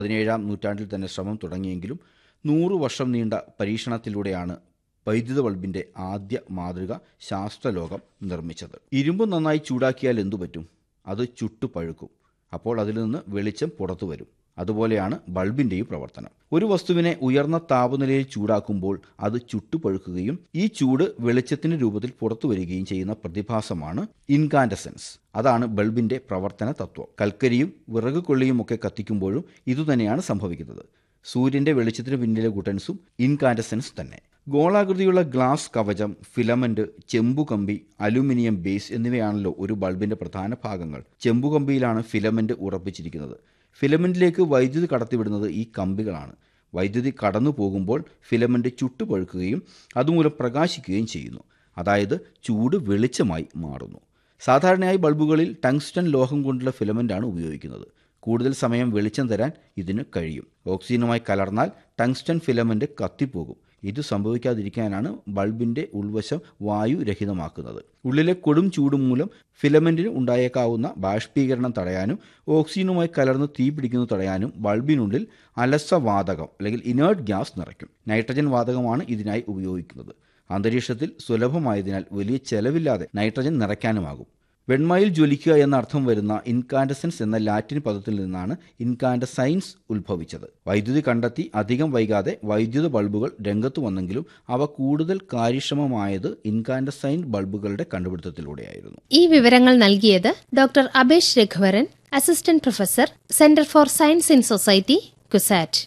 പതിനേഴാം നൂറ്റാണ്ടിൽ തന്നെ ശ്രമം തുടങ്ങിയെങ്കിലും നൂറു വർഷം നീണ്ട പരീക്ഷണത്തിലൂടെയാണ് വൈദ്യുത ബൾബിന്റെ ആദ്യ മാതൃക ശാസ്ത്രലോകം നിർമ്മിച്ചത് ഇരുമ്പ് നന്നായി ചൂടാക്കിയാൽ എന്തു പറ്റും അത് ചുട്ടു പഴുക്കും അപ്പോൾ അതിൽ നിന്ന് വെളിച്ചം പുറത്തു വരും അതുപോലെയാണ് ബൾബിന്റെയും പ്രവർത്തനം ഒരു വസ്തുവിനെ ഉയർന്ന താപനിലയിൽ ചൂടാക്കുമ്പോൾ അത് ചുട്ടുപഴുക്കുകയും ഈ ചൂട് വെളിച്ചത്തിന്റെ രൂപത്തിൽ പുറത്തു വരികയും ചെയ്യുന്ന പ്രതിഭാസമാണ് ഇൻകാൻഡസൻസ് അതാണ് ബൾബിന്റെ പ്രവർത്തന തത്വം കൽക്കരിയും വിറക് കൊള്ളിയും ഒക്കെ കത്തിക്കുമ്പോഴും ഇതുതന്നെയാണ് സംഭവിക്കുന്നത് സൂര്യന്റെ വെളിച്ചത്തിന് പിന്നിലെ ഗുട്ടൻസും ഇൻകാൻഡസൻസ് തന്നെ ഗോളാകൃതിയുള്ള ഗ്ലാസ് കവചം ഫിലമെന്റ് ചെമ്പുകമ്പി അലുമിനിയം ബേസ് എന്നിവയാണല്ലോ ഒരു ബൾബിന്റെ പ്രധാന ഭാഗങ്ങൾ ചെമ്പുകമ്പിയിലാണ് ഫിലമെന്റ് ഉറപ്പിച്ചിരിക്കുന്നത് ഫിലമെന്റിലേക്ക് വൈദ്യുതി കടത്തിവിടുന്നത് ഈ കമ്പികളാണ് വൈദ്യുതി കടന്നു പോകുമ്പോൾ ഫിലമെന്റ് ചുട്ടുപഴുക്കുകയും അതുമൂലം പ്രകാശിക്കുകയും ചെയ്യുന്നു അതായത് ചൂട് വെളിച്ചമായി മാറുന്നു സാധാരണയായി ബൾബുകളിൽ ടങ്സ്റ്റൺ ലോഹം കൊണ്ടുള്ള ഫിലമെന്റാണ് ഉപയോഗിക്കുന്നത് കൂടുതൽ സമയം വെളിച്ചം തരാൻ ഇതിന് കഴിയും ഓക്സിജനുമായി കലർന്നാൽ ടങ്സ്റ്റൺ ഫിലമെന്റ് കത്തിപ്പോകും ഇത് സംഭവിക്കാതിരിക്കാനാണ് ബൾബിന്റെ ഉൾവശം വായുരഹിതമാക്കുന്നത് ഉള്ളിലെ കൊടും ചൂട് മൂലം ഫിലമെന്റിന് ഉണ്ടായേക്കാവുന്ന ബാഷ്പീകരണം തടയാനും ഓക്സിജനുമായി കലർന്ന് തീ പിടിക്കുന്നത് തടയാനും ബൾബിനുള്ളിൽ അലസവാതകം അല്ലെങ്കിൽ ഇനേർട്ട് ഗ്യാസ് നിറയ്ക്കും നൈട്രജൻ വാതകമാണ് ഇതിനായി ഉപയോഗിക്കുന്നത് അന്തരീക്ഷത്തിൽ സുലഭമായതിനാൽ വലിയ ചെലവില്ലാതെ നൈട്രജൻ നിറയ്ക്കാനുമാകും വെണ്മയിൽ ജ്വലിക്കുക എന്ന അർത്ഥം വരുന്ന ഇൻകാൻഡസൻസ് എന്ന ലാറ്റിൻ പദത്തിൽ നിന്നാണ് ഇൻകാൻഡസൈൻസ് ഉത്ഭവിച്ചത് വൈദ്യുതി കണ്ടെത്തി അധികം വൈകാതെ വൈദ്യുത ബൾബുകൾ രംഗത്ത് വന്നെങ്കിലും അവ കൂടുതൽ കാര്യക്ഷമമായത് ഇൻകാൻഡസൈൻ ബൾബുകളുടെ കണ്ടുപിടുത്തത്തിലൂടെയായിരുന്നു ഈ വിവരങ്ങൾ നൽകിയത് doctor Abesh Raghuvaran assistant professor centre for science in society CUSAT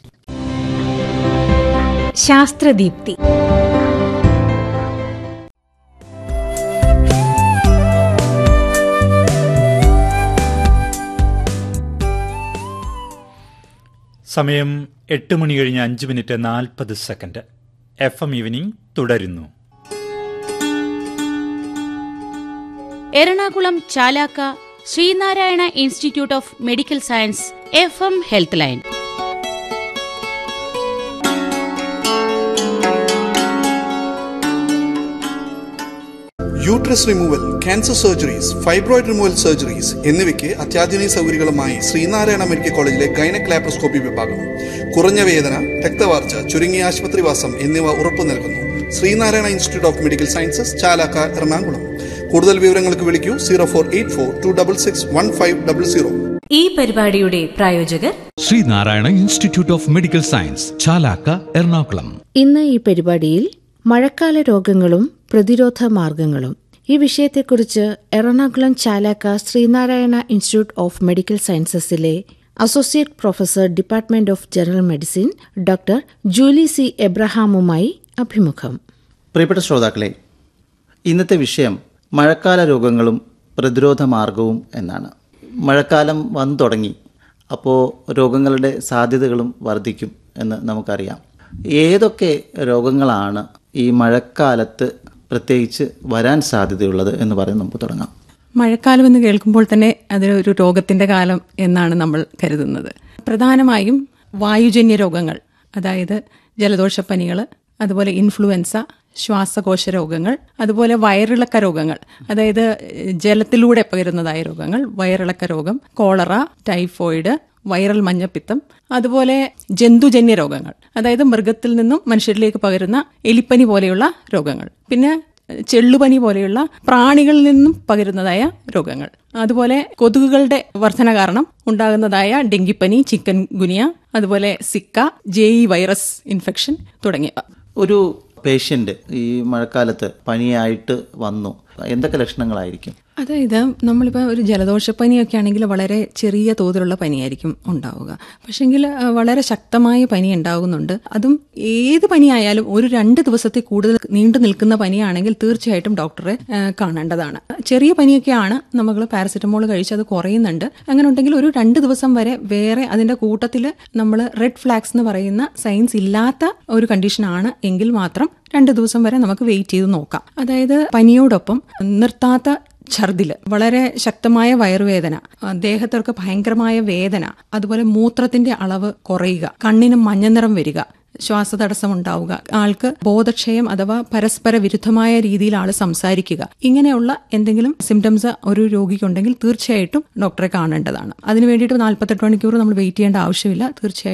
Sasthradeepthi സമയം എട്ട് മണി കഴിഞ്ഞ് അഞ്ച് മിനിറ്റ് നാൽപ്പത് സെക്കൻഡ് എഫ് എം ഈവനിംഗ് തുടരുന്നു Ernakulam Chalakka Sreenarayana institute of medical science F M health line uterus removal cancer surgeries fibroid removal surgeries എന്നിവയ്ക്ക് അത്യാധുനിക സൗകര്യങ്ങളുമായി ശ്രീനാരായണ മെഡിക്കൽ കോളേജിലെ ഗൈനക് ലാപ്രോസ്കോപ്പി വിഭാഗം കുറഞ്ഞ വേദന രക്തവാർച്ച ചുരുങ്ങിയ ആശുപത്രിവാസം എന്നിവ ഉറപ്പു നൽകുന്നു Sreenarayana institute of medical sciences Chalakka Ernakulam കൂടുതൽ വിവരങ്ങൾക്ക് വിളിക്കൂ zero four eight four two double six one five double zero ഈ പരിപാടിയുടെ പ്രായോജകർ Sreenarayana institute of medical science Chalakka Ernakulam ഇന്ന് ഈ പരിപാടിയിൽ മഴക്കാല രോഗങ്ങളും പ്രതിരോധ മാർഗങ്ങളും ഈ വിഷയത്തെക്കുറിച്ച് എറണാകുളം ചാലാക്ക ശ്രീനാരായണ ഇൻസ്റ്റിറ്റ്യൂട്ട് ഓഫ് മെഡിക്കൽ സയൻസസിലെ associate professor department of general medicine doctor Julie C എബ്രഹാമുമായി അഭിമുഖം പ്രിയപ്പെട്ട ശ്രോതാക്കളെ ഇന്നത്തെ വിഷയം മഴക്കാല രോഗങ്ങളും പ്രതിരോധ മാർഗവും എന്നാണ് മഴക്കാലം വന്നു തുടങ്ങി അപ്പോൾ രോഗങ്ങളുടെ സാധ്യതകളും വർദ്ധിക്കും എന്ന് നമുക്കറിയാം ഏതൊക്കെ രോഗങ്ങളാണ് ഈ മഴക്കാലത്ത് പ്രത്യേകിച്ച് വരാൻ സാധ്യതയുള്ളത് എന്ന് പറഞ്ഞ് നമുക്ക് തുടങ്ങാം മഴക്കാലം എന്ന് കേൾക്കുമ്പോൾ തന്നെ അതൊരു രോഗത്തിന്റെ കാലം എന്നാണ് നമ്മൾ കരുതുന്നത് പ്രധാനമായും വായുജന്യ രോഗങ്ങൾ അതായത് ജലദോഷപ്പനികൾ അതുപോലെ ഇൻഫ്ലുവൻസ ശ്വാസകോശ രോഗങ്ങൾ അതുപോലെ വയറിളക്ക രോഗങ്ങൾ അതായത് ജലത്തിലൂടെ പകരുന്നതായ രോഗങ്ങൾ വയറിളക്ക രോഗം കോളറ ടൈഫോയിഡ് വൈറൽ മഞ്ഞപ്പിത്തം അതുപോലെ ജന്തുജന്യ രോഗങ്ങൾ അതായത് മൃഗത്തിൽ നിന്നും മനുഷ്യരിലേക്ക് പകരുന്ന എലിപ്പനി പോലെയുള്ള രോഗങ്ങൾ പിന്നെ ചെള്ളുപനി പോലെയുള്ള പ്രാണികളിൽ നിന്നും പകരുന്നതായ രോഗങ്ങൾ അതുപോലെ കൊതുകുകളുടെ വർധന കാരണം ഉണ്ടാകുന്നതായ ഡെങ്കിപ്പനി ചിക്കൻ ഗുനിയ അതുപോലെ സിക്ക ജെഇ വൈറസ് ഇൻഫെക്ഷൻ തുടങ്ങിയവ ഒരു പേഷ്യൻ്റ് ഈ മഴക്കാലത്ത് പനിയായിട്ട് വന്നു എന്തൊക്കെ ലക്ഷണങ്ങളായിരിക്കും അതായത് നമ്മളിപ്പോൾ ഒരു ജലദോഷപ്പനിയൊക്കെ ആണെങ്കിൽ വളരെ ചെറിയ തോതിലുള്ള പനിയായിരിക്കും ഉണ്ടാവുക പക്ഷെങ്കിൽ വളരെ ശക്തമായ പനി ഉണ്ടാകുന്നുണ്ട് അതും ഏത് പനിയായാലും ഒരു രണ്ട് ദിവസത്തിൽ കൂടുതൽ നീണ്ടു നിൽക്കുന്ന പനിയാണെങ്കിൽ തീർച്ചയായിട്ടും ഡോക്ടറെ ആ, കാണേണ്ടതാണ് ചെറിയ പനിയൊക്കെയാണ് നമ്മൾ പാരസെറ്റമോൾ കഴിച്ച് അത് കുറയുന്നുണ്ട് അങ്ങനെ ഉണ്ടെങ്കിൽ ഒരു രണ്ട് ദിവസം വരെ വേറെ അതിന്റെ കൂട്ടത്തിൽ നമ്മൾ റെഡ് ഫ്ലാക്സ് എന്ന് പറയുന്ന സയൻസ് ഇല്ലാത്ത ഒരു കണ്ടീഷനാണ് എങ്കിൽ മാത്രം രണ്ട് ദിവസം വരെ നമുക്ക് വെയിറ്റ് ചെയ്ത് നോക്കാം അതായത് പനിയോടൊപ്പം നിർത്താത്ത ഛർദില് വളരെ ശക്തമായ വയറുവേദന ആ, ദേഹത്തൊക്കെ ഭയങ്കരമായ വേദന അതുപോലെ മൂത്രത്തിന്റെ അളവ് കുറയുക കണ്ണിന് മഞ്ഞനിറം വരിക ശ്വാസതടസ്സം ഉണ്ടാവുക ആൾക്ക് ബോധക്ഷയം അഥവാ പരസ്പര വിരുദ്ധമായ രീതിയിൽ ആൾ സംസാരിക്കുക ഇങ്ങനെയുള്ള എന്തെങ്കിലും സിംറ്റംസ് ഒരു രോഗിക്കുണ്ടെങ്കിൽ തീർച്ചയായിട്ടും ഡോക്ടറെ കാണേണ്ടതാണ് അതിന് വേണ്ടിയിട്ട് നാൽപ്പത്തെട്ട് മണിക്കൂർ നമ്മൾ വെയിറ്റ് ചെയ്യേണ്ട ആവശ്യമില്ല തീർച്ചയായിട്ടും